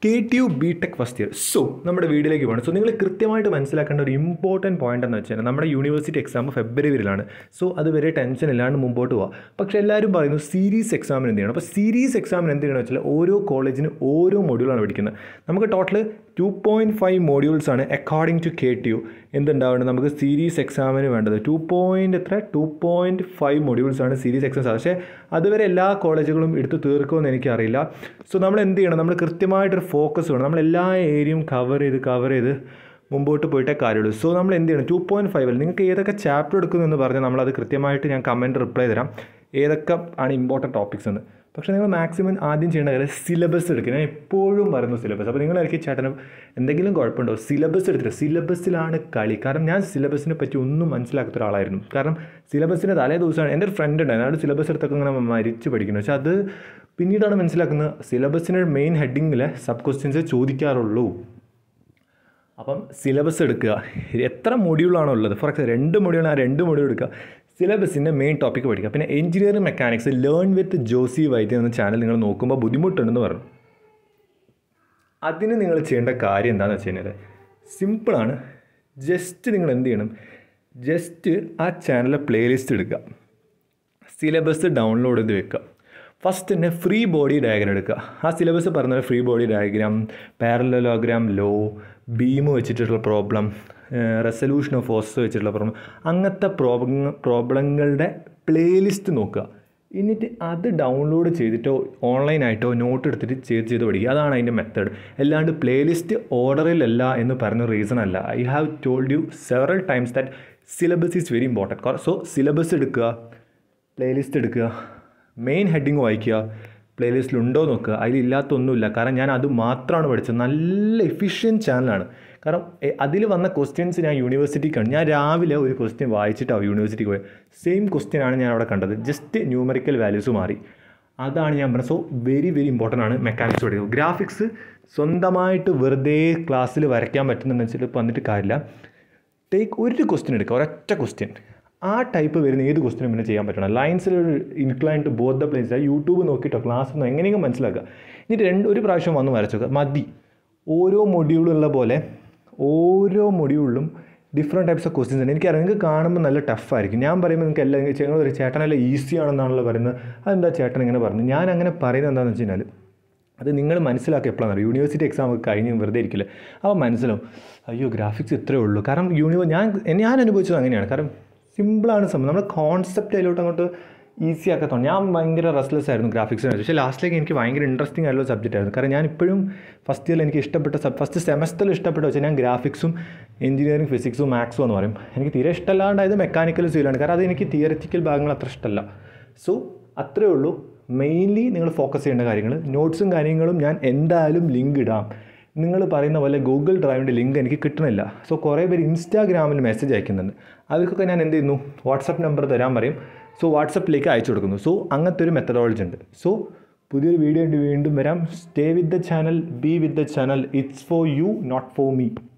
K T U B tech first year so നമ്മുടെ വീഡിയോയിലേക്ക് പോകണം സോ നിങ്ങൾ കൃത്യമായിട്ട് മനസ്സിലാക്കേണ്ട ഒരു ഇമ്പോർട്ടൻറ്റ് പോയിന്റ് എന്ന് വെച്ചാൽ നമ്മുടെ യൂണിവേഴ്സിറ്റി എക്സാം ഫെബ്രുവരിയിലാണ് സോ അതുവരെ ടെൻഷൻ ഇല്ലാണ്ട് മുമ്പോട്ട് പോവാം പക്ഷേ എല്ലാവരും പറയുന്നു സീരീസ് എക്സാമിന് എന്ത് ചെയ്യണം അപ്പോൾ സീരീസ് എക്സാമിന് എന്ത് ചെയ്യണമെന്ന് വെച്ചാൽ ഓരോ കോളേജിന് ഓരോ മൊഡ്യൂളാണ് പഠിക്കുന്നത് നമുക്ക് total two point five modules ആണ് according to K T U എന്തുണ്ടാവേണ്ടത് നമുക്ക് സീരീസ് എക്സാമിന് വേണ്ടത് ടു പോയിൻറ്റ് എത്ര ടു പോയിൻറ്റ് ഫൈവ് മൊഡ്യൂൾസ് ആണ് സീരീസ് എക്സാംസ് പക്ഷേ അതുവരെ എല്ലാ കോളേജുകളും എടുത്ത് തീർക്കുമെന്ന് എനിക്കറിയില്ല സോ നമ്മൾ എന്ത് ചെയ്യണം നമ്മൾ കൃത്യമായിട്ടൊരു ഫോക്കസ് വേണം നമ്മൾ എല്ലാ ഏരിയയും കവർ ചെയ്ത് കവർ ചെയ്ത് മുമ്പോട്ട് പോയിട്ടേ കാര്യമുള്ളൂ സോ നമ്മൾ എന്ത് ചെയ്യണം ടു പോയിൻറ്റ് ഫൈവിൽ നിങ്ങൾക്ക് ഏതൊക്കെ ചാപ്റ്റർ എടുക്കുമെന്ന് പറഞ്ഞാൽ നമ്മളത് കൃത്യമായിട്ട് ഞാൻ കമൻറ്റ് റിപ്ലൈ തരാം ഏതൊക്കെ ആണ് ഇമ്പോർട്ടൻറ്റ് ടോപ്പിക്സ് എന്ന് പക്ഷേ നിങ്ങൾ മാക്സിമം ആദ്യം ചെയ്യേണ്ട കാര്യം സിലബസ് എടുക്കുക ഞാൻ എപ്പോഴും പറയുന്നു സിലബസ് അപ്പോൾ നിങ്ങളായിരിക്കും ചേട്ടനും എന്തെങ്കിലും കുഴപ്പമുണ്ടോ സിലബസ് എടുത്തിട്ട് സിലബസിലാണ് കളി കാരണം ഞാൻ സിലബസിനെ പറ്റി ഒന്നും മനസ്സിലാക്കാത്ത ഒരാളായിരുന്നു കാരണം സിലബസിൻ്റെ തലേ ദിവസമാണ് എൻ്റെ ഒരു ഫ്രണ്ട് ഉണ്ടായിരുന്നു അയാൾ സിലബസ് എടുത്തൊക്കെ ഇങ്ങനെ മരിച്ച് പഠിക്കുന്നു പക്ഷേ അത് പിന്നീടാണ് മനസ്സിലാക്കുന്നത് സിലബസിൻ്റെ മെയിൻ ഹെഡിങ്ങിൽ സബ് ക്വസ്റ്റ്യൻസ് ചോദിക്കാറുള്ളൂ അപ്പം സിലബസ് എടുക്കുക എത്ര മൊഡ്യൂളാണോ ഉള്ളത് ഫോർ എക്സാമ്പിൾ രണ്ട് മൊഡ്യൂൾ ആ രണ്ട് മൊഡ്യൂൾ എടുക്കുക സിലബസിൻ്റെ മെയിൻ ടോപ്പിക്ക് പഠിക്കുക പിന്നെ engineering mechanics learn with Josy Vaidya എന്ന ചാനൽ നിങ്ങൾ നോക്കുമ്പോൾ ബുദ്ധിമുട്ടുണ്ടെന്ന് പറഞ്ഞു അതിന് നിങ്ങൾ ചെയ്യേണ്ട കാര്യം എന്താണെന്ന് വെച്ച് കഴിഞ്ഞാൽ സിമ്പിളാണ് ജസ്റ്റ് നിങ്ങൾ എന്ത് ചെയ്യണം ജസ്റ്റ് ആ ചാനലിലെ പ്ലേലിസ്റ്റ് എടുക്കുക സിലബസ് ഡൗൺലോഡ് ചെയ്ത് വെക്കുക ഫസ്റ്റ് തന്നെ ഫ്രീ ബോഡി ഡയഗ്രാം എടുക്കുക ആ സിലബസ് പറഞ്ഞ free body diagram parallelogram law beam വെച്ചിട്ടുള്ള പ്രോബ്ലം റെസൊല്യൂഷൻ ഓഫ് ഫോഴ്സ് വെച്ചിട്ടുള്ള പ്രോബ്ലം അങ്ങനത്തെ പ്രോബ്ലം പ്രോബ്ലങ്ങളുടെ പ്ലേലിസ്റ്റ് നോക്കുക എന്നിട്ട് അത് ഡൗൺലോഡ് ചെയ്തിട്ടോ ഓൺലൈനായിട്ടോ നോട്ട് എടുത്തിട്ട് ചെയ്ത് ചെയ്ത് പഠിക്കുക അതാണ് അതിൻ്റെ മെത്തേഡ് അല്ലാണ്ട് പ്ലേലിസ്റ്റ് ഓർഡറിലല്ല എന്ന് പറഞ്ഞ റീസൺ അല്ല I have told you several times that syllabus is very important so syllabus എടുക്കുക പ്ലേലിസ്റ്റ് എടുക്കുക മെയിൻ ഹെഡിങ് വായിക്കുക പ്ലേലിസ്റ്റിലുണ്ടോ നോക്കുക അതിലില്ലാത്തൊന്നുമില്ല കാരണം ഞാൻ അത് മാത്രമാണ് പഠിച്ചത് നല്ല എഫിഷ്യൻറ്റ് ചാനലാണ് കാരണം അതിൽ വന്ന ക്വസ്റ്റ്യൻസ് ഞാൻ യൂണിവേഴ്സിറ്റിക്ക് കണ്ടു ഞാൻ രാവിലെ ഒരു ക്വസ്റ്റ്യൻ വായിച്ചിട്ടാണ് യൂണിവേഴ്സിറ്റിക്ക് പോയത് സെയിം ക്വസ്റ്റ്യൻ ആണ് ഞാൻ അവിടെ കണ്ടത് ജസ്റ്റ് ന്യൂമറിക്കൽ വാല്യൂസ് മാറി അതാണ് ഞാൻ പറഞ്ഞത് സോ വെരി വെരി ഇമ്പോർട്ടൻ്റ് ആണ് മെക്കാനിക്സ് പഠിക്കുക ഗ്രാഫിക്സ് സ്വന്തമായിട്ട് വെറുതെ ക്ലാസ്സിൽ വരയ്ക്കാൻ പറ്റുന്നുണ്ടെന്ന് വെച്ചിട്ട് വന്നിട്ട് കാര്യമില്ല ടേക്ക് ഒരു ക്വസ്റ്റ്യൻ എടുക്കുക ഒരൊറ്റ ക്വസ്റ്റ്യൻ ആ ടൈപ്പ് വരുന്ന ഏത് ക്വസ്റ്റിനും പിന്നെ ചെയ്യാൻ പറ്റണം ലൈൻസിൽ ഒരു incline to both the place YouTube നോക്കിയിട്ടോ ക്ലാസ് ഒന്നും എങ്ങനെയെങ്കിലും മനസ്സിലാക്കുക എന്നിട്ട് രണ്ട് ഒരു പ്രാവശ്യം വന്ന് വരച്ചോക്കുക മതി ഓരോ മൊഡ്യൂളുള്ള പോലെ ഓരോ മൊഡ്യൂളിലും ഡിഫറെൻറ്റ് ടൈപ്സ് ഓഫ് ക്വസ്റ്റ്യൻസ് ഉണ്ട് എനിക്കറിയാം നിങ്ങൾക്ക് കാണുമ്പോൾ നല്ല ടഫായിരിക്കും ഞാൻ പറയുമ്പോൾ നിങ്ങൾക്ക് എല്ലാം ഞങ്ങൾ ഒരു ചേട്ടനെല്ലാം ഈസി ആണെന്നാണല്ലോ പറയുന്നത് അതെന്താ ചേട്ടൻ ഇങ്ങനെ പറഞ്ഞു ഞാൻ അങ്ങനെ പറയുന്നത് എന്താണെന്ന് വെച്ച് കഴിഞ്ഞാൽ അത് നിങ്ങൾ മനസ്സിലാക്കുക എപ്പോഴാണ് അറിയാം യൂണിവേഴ്സിറ്റി എക്സാം ഒക്കെ കഴിഞ്ഞ് വെറുതെ ഇരിക്കില്ല അപ്പോൾ മനസ്സിലാവും അയ്യോ ഗ്രാഫിക്സ് ഇത്രയേ ഉള്ളൂ കാരണം യൂണിവേ ഞാൻ ഞാൻ അനുഭവിച്ചത് അങ്ങനെയാണ് കാരണം സിമ്പിളാണ് സംഭവം നമ്മൾ കോൺസെപ്റ്റ് അതിലോട്ട് അങ്ങോട്ട് ഈസി ആക്കത്തോണ്ട് ഞാൻ ഭയങ്കര റെസ്ലെസ് ആയിരുന്നു ഗ്രാഫിക്സിനെ പക്ഷേ ലാസ്റ്റിലേക്ക് എനിക്ക് ഭയങ്കര ഇൻട്രസ്റ്റിംഗ് ആയിട്ടുള്ള സബ്ജക്റ്റ് ആയിരുന്നു കാരണം ഞാൻ ഇപ്പോഴും ഫസ്റ്റ് ഇയറിൽ എനിക്ക് ഇഷ്ടപ്പെട്ട സബ് ഫസ്റ്റ് സെമസ്റ്ററിൽ ഇഷ്ടപ്പെട്ട വെച്ചാൽ ഞാൻ ഗ്രാഫിക്സും എഞ്ചിനീയറിംഗ് ഫിസിക്സും മാത്സും എന്ന് പറയും എനിക്ക് തീരെ ഇഷ്ടമല്ലാണ്ടായത് മെക്കാനിക്കൽ സിവിലാണ് കാരണം അത് എനിക്ക് തിയററ്റിക്കൽ ഭാഗങ്ങൾ അത്ര ഇഷ്ടമല്ല സോ അത്രേ ഉള്ളൂ മെയിൻലി നിങ്ങൾ ഫോക്കസ് ചെയ്യേണ്ട കാര്യങ്ങൾ നോട്ട്സും കാര്യങ്ങളും ഞാൻ എന്തായാലും ലിങ്ക് ഇടാം നിങ്ങൾ പറയുന്ന പോലെ ഗൂഗിൾ ഡ്രൈവിൻ്റെ ലിങ്ക് എനിക്ക് കിട്ടണില്ല സോ കുറേ പേര് ഇൻസ്റ്റാഗ്രാമിൽ മെസ്സേജ് അയക്കുന്നുണ്ട് അവർക്കൊക്കെ ഞാൻ എന്ത് ചെയ്യുന്നു വാട്സപ്പ് നമ്പർ തരാൻ പറയും സോ വാട്സപ്പിലേക്ക് അയച്ചു കൊടുക്കുന്നു സോ അങ്ങനത്തെ ഒരു മെത്തഡോളജി ഉണ്ട് സോ പുതിയൊരു വീഡിയോ വീണ്ടും വരാം stay with the channel be with the channel it's for you not for me